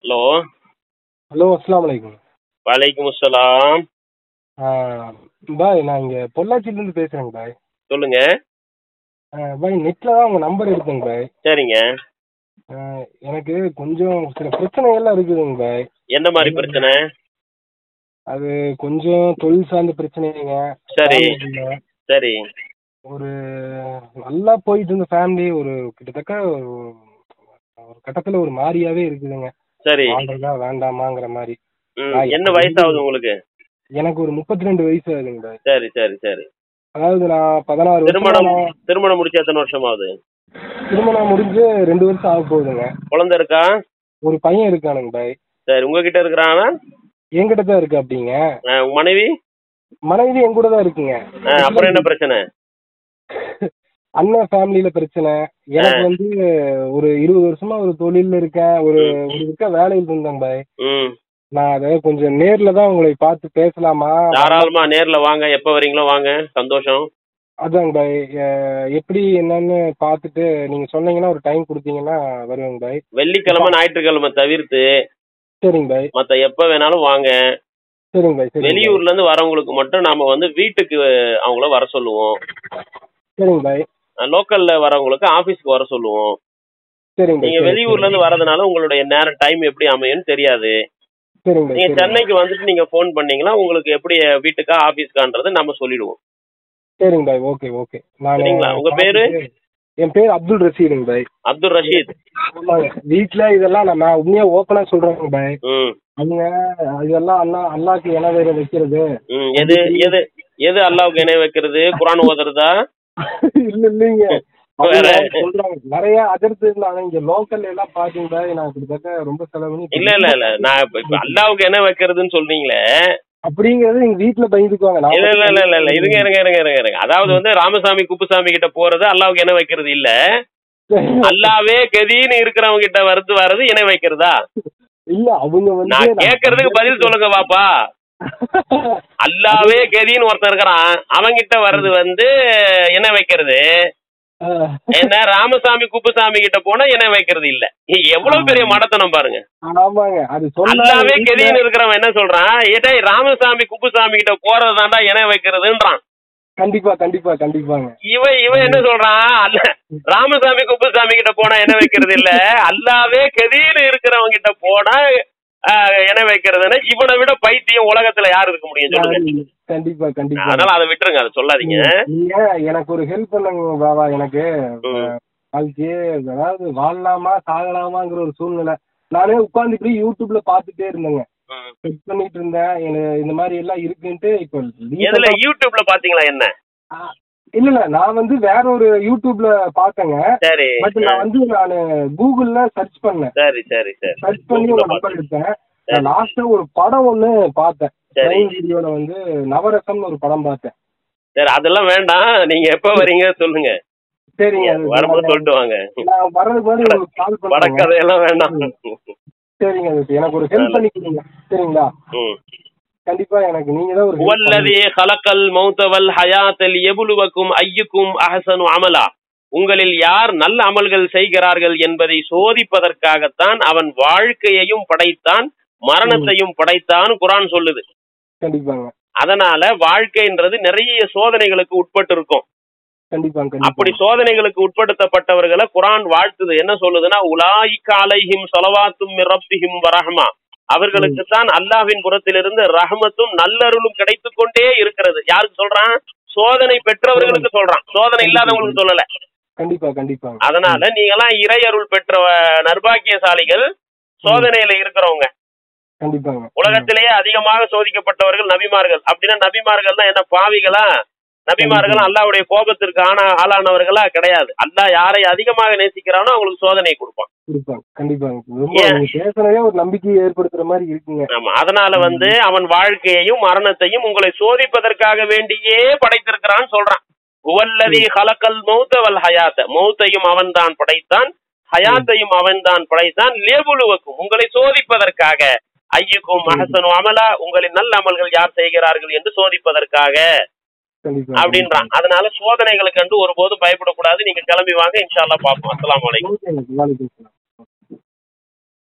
Hello hello அஸ்ஸலாமு அலைக்கும் வலைக்கும் அஸ்ஸலாம் ஆ, பாய் நான் இங்கே பொள்ளாச்சியிலேருந்து பேசுகிறேங்க பாய் சொல்லுங்க ஆ, பாய் நெட்டில் தான் உங்கள் நம்பர் எடுத்தேங்க பாய் சரிங்க ஆ, எனக்கு கொஞ்சம் சில பிரச்சனைகள்லாம் இருக்குதுங்க பாய் எந்த மாதிரி பிரச்சனை அது கொஞ்சம் தொழில் சார்ந்த பிரச்சனைங்க சரி. family-ல. சரி ஒரு நல்லா போயிட்டு இருந்த ஃபேமிலி ஒரு கிட்டத்தட்ட ஒரு ஒரு கட்டத்தில் ஒரு மாதிரியாவே இருக்குதுங்க சரி வாழ்றதா வேண்டாமாங்கிற மாதிரி ம், நான் என்ன வயசாகுது உங்களுக்கு எனக்கு ஒரு முப்பத்தி ரெண்டு வயசு ஆகுதுங்க பாய் சரி சரி சரி அதாவது நான் பதினாறு திருமணம் வருஷம் திருமணம் முடிச்சு எத்தனை வருஷம் ஆகுது திருமணம் முடிஞ்சு ரெண்டு வருஷம் ஆக போகுதுங்க குழந்தை இருக்கா ஒரு பையன் இருக்கானுங்க பாய் சரி உங்ககிட்ட இருக்கிறானா என்கிட்ட தான் இருக்கு அப்படிங்க ஆ, உங்க மனைவி மனைவி என் கூட தான் இருக்குங்க ஆ, அப்புறம் என்ன பிரச்சனை அண்ணன் ஃபேமிலியில பிரச்சனை எனக்கு வந்து ஒரு இருபது வருஷமா ஒரு தொழில்ல இருக்கேன் ஒரு ஒரு இருக்க வேலையில் இருந்தேங்க பாய் ம் நான் அதை கொஞ்சம் நேர்ல தான் உங்களை பார்த்து பேசலாமா தாராளமா நேர்ல வாங்க எப்ப வரீங்களோ வாங்க சந்தோஷம் அதாங்க பாய் அஹ் எப்படி என்னன்னு பார்த்துட்டு நீங்க சொன்னீங்கன்னா ஒரு டைம் கொடுத்தீங்கன்னா வருவேங்க பாய் வெள்ளிக்கிழமை ஞாயிற்றுக்கிழமை தவிர்த்து சரிங்க பாய் மத்த எப்ப வேணாலும் வாங்க சரிங்க பாய் சரிங்க பாய். வெளியூர்ல இருந்து வரவங்களுக்கு மட்டும் நாம வந்து வீட்டுக்கு அவங்கள வர சொல்லுவோம் சரிங்க பாய் லோக்கல்ல வரவங்களுக்கு ஆபீஸ்க்கு வர சொல்லுவோம் சரிங்க பாய் நீங்க சரி, வெளியூர்ல இருந்து வரதுனால உங்களுடைய நேரம் டைம் எப்படி அமையும்னு தெரியாது சரிங்க பாய் நீங்க சரிங்க. சென்னைக்கு வந்துட்டு நீங்க ஃபோன் பண்ணீங்கன்னா உங்களுக்கு எப்படி வீட்டுக்கா ஆபீஸ்க்கான்றது நம்ம சொல்லிடுவோம் சரிங்க பாய் ஓகே ஓகே நான் சரிங்களா? உங்க பேரு? என் பேர் அப்துல் ரஷீதுங்க பாய் அப்துல் ரஷீத் ஆமாங்க வீட்ல இதெல்லாம் நான் நான் உண்மையா ஓப்பனா சொல்றேங்க பாய் ம் அவங்க இதெல்லாம் அண்ணா அல்லாக்கு இன வேற வைக்கிறது ம் எது எது எது அல்லாவுக்கு இணை வைக்கிறது குரான் ஓதுறதா இல்ல இல்லைங்க அவங்க வேற? சொல்றாங்க நிறைய அதிர்த்து இருந்தாங்க இங்க லோக்கல்ல எல்லாம் பாத்தீங்கன்னா நான் கிட்டத்தட்ட ரொம்ப செலவு பண்ணி இல்ல இல்ல இல்ல நான் இப்ப இப்ப அல்லாவுக்கு இணை வைக்கிறதுன்னு சொல்றீங்களே அப்படிங்கறது எங்க வீட்டுல பயந்துக்குவாங்க நான் இல்ல இல்ல இல்ல இல்ல இல்ல இருங்க இருங்க இருங்க இருங்க இருங்க அதாவது வந்து ராமசாமி குப்புசாமி கிட்ட போறது அல்லாவுக்கு இணை வைக்கிறது இல்ல அல்லாவே கதின்னு இருக்கிறவங்க கிட்ட வருது வர்றது இணை வைக்கிறதா இல்ல அவங்க வந்து நான் கேக்குறதுக்கு பதில் சொல்லுங்க பாப்பா அல்லாவே கதின்னு ஒருத்தன் இருக்கிறான் அவன்கிட்ட வர்றது வந்து இணை வைக்கிறது அஹ், என்ன ராமசாமி குப்புசாமி கிட்ட போனா இணை வைக்கிறது இல்ல எவ்வளவு பெரிய மடத்தனம் பாருங்க ஆமாங்க அது அல்லாவே சொல்லாவே கதின்னு இருக்கிறவன் என்ன சொல்றான் ஏடா ராமசாமி குப்புசாமி கிட்ட போறது தாண்டா இணை வைக்கிறதுன்றான் கண்டிப்பா கண்டிப்பா கண்டிப்பாங்க இவன் இவன் என்ன சொல்றான் அல்ல ராமசாமி குப்புசாமி கிட்ட போனா என்ன வைக்கிறது இல்ல அல்லாவே கதின்னு இருக்கிறவங்க கிட்ட போனா ஆஹ், என்ன வைக்கிறதுன்னா இவனை விட பைத்தியம் உலகத்துல யாரு இருக்க முடியும் சொல்லுங்க கண்டிப்பா கண்டிப்பா அதனால அதை விட்டுருங்க அதை சொல்லாதீங்க நீங்க எனக்கு ஒரு ஹெல்ப் பண்ணுங்க பாபா எனக்கு ம். அதுக்கு அதாவது வாழலாமா சாகலாமாங்கிற ஒரு சூழ்நிலை நானே உட்கார்ந்து இப்படி யூடியூப்ல பாத்துட்டே இருந்தேங்க ம். செக் பண்ணிட்டு இருந்தேன் எனக்கு இந்த மாதிரி எல்லாம் இருக்குன்ட்டு இப்போ எதுல யூடியூப்ல பாத்தீங்களா என்ன இல்ல இல்ல நான் வந்து வேற ஒரு யூடியூப்ல பார்த்தேங்க சரி பட் நான் வந்து நான் கூகுள்ல சர்ச் பண்ணேன் சரி சரி சரி சர்ச் பண்ணி Google-ல ஒரு நம்பர் பாத்தீங்க. எடுத்தேன் நான் லாஸ்டா ஒரு படம் ஒண்ணு பார்த்தேன் சரி பிரைம் வீடியோல வந்து நவரசம்னு ஒரு படம் பார்த்தேன் சரி அதெல்லாம் வேண்டாம் நீங்க எப்ப வரீங்க சொல்லுங்க சரிங்க அது வரும்போது நான் சொல்லிட்டு வாங்க நான் வர்றதுக்கு முன்னாடி உங்களுக்கு கால் பண்ணுறேன் படக்கதையெல்லாம் வேண்டாம் சரிங்க அது எனக்கு ஒரு ஹெல்ப் பண்ணி கொடுங்க சரிங்களா ம் கண்டிப்பா எனக்கு நீங்க தான் ஒரு help பண்ணணும். வல்லதி ஹலக்கல் மௌத்தவல் ஹயாத்தல் எபுலுவக்கும் ஐயுக்கும் அஹசனு அமலா உங்களில் யார் நல்ல அமல்கள் செய்கிறார்கள் என்பதை சோதிப்பதற்காகத்தான் அவன் வாழ்க்கையையும் படைத்தான் மரணத்தையும் படைத்தான் குரான் சொல்லுது கண்டிப்பாங்க அதனால வாழ்க்கைன்றது நிறைய சோதனைகளுக்கு உட்பட்டு இருக்கும் கண்டிப்பாங்க அப்படி கண்டிப்பா சோதனைகளுக்கு உட்படுத்தப்பட்டவர்களை குரான் வாழ்த்துது என்ன சொல்லுதுன்னா உலாயிக்க அலைஹிம் சலவாத்தும் ரப்பிஹிம் வரஹமா அவர்களுக்கு தான் அல்லாஹ்வின் புறத்திலிருந்து ரஹமத்தும் நல்லருளும் கிடைத்துக் கொண்டே இருக்கிறது யாருக்கு சொல்றான் சோதனை பெற்றவர்களுக்கு சொல்றான் சோதனை இல்லாதவங்களுக்கு சொல்லல கண்டிப்பா கண்டிப்பாங்க அதனால நீங்கெல்லாம் இறை அருள் பெற்ற அஹ், நர்பாக்கியசாலிகள் சோதனையில இருக்கிறவங்க கண்டிப்பாங்க உலகத்திலேயே அதிகமாக சோதிக்கப்பட்டவர்கள் நபிமார்கள் அப்படின்னா நபிமார்கள் தான் என்ன பாவிகளா நபிமார்கள் அல்லாஹ்வுடைய கோபத்திற்கு ஆன ஆளானவர்களா கிடையாது அல்லாஹ் யாரை அதிகமாக நேசிக்கிறானோ அவங்களுக்கு சோதனை கொடுப்பான் கண்டிப்பாங்க கண்டிப்பாங்க ரொம்ப ஏன்? நீங்க பேசுறதே ஒரு நம்பிக்கையை ஏற்படுத்துற மாதிரி இருக்குங்க ஆமா அதனால வந்து அவன் வாழ்க்கையையும் மரணத்தையும் உங்களை சோதிப்பதற்காக வேண்டியே படைத்திருக்கிறான்னு சொல்றான் உவல்லதி ஹலக்கல் மௌத்த வல் ஹயாத்த மௌத்தையும் அவன்தான் படைத்தான் ஹயாத்தையும் அவன்தான் படைத்தான் லேபுலுவக்கும் உங்களை சோதிப்பதற்காக ஐயுக்கும் அஹசனு அமலா உங்களின் நல்ல அமல்கள் யார் செய்கிறார்கள் என்று சோதிப்பதற்காக கண்டிப்பா அப்படின்றான் அதனால சோதனைகளுக்கு கண்டு ஒருபோதும் பயப்படக்கூடாது நீங்க கிளம்பி வாங்க இன்ஷா அல்லாஹ் பார்ப்போம் அஸ்ஸலாமு அலைக்கும் ஓகேங்க வாலிக்கும்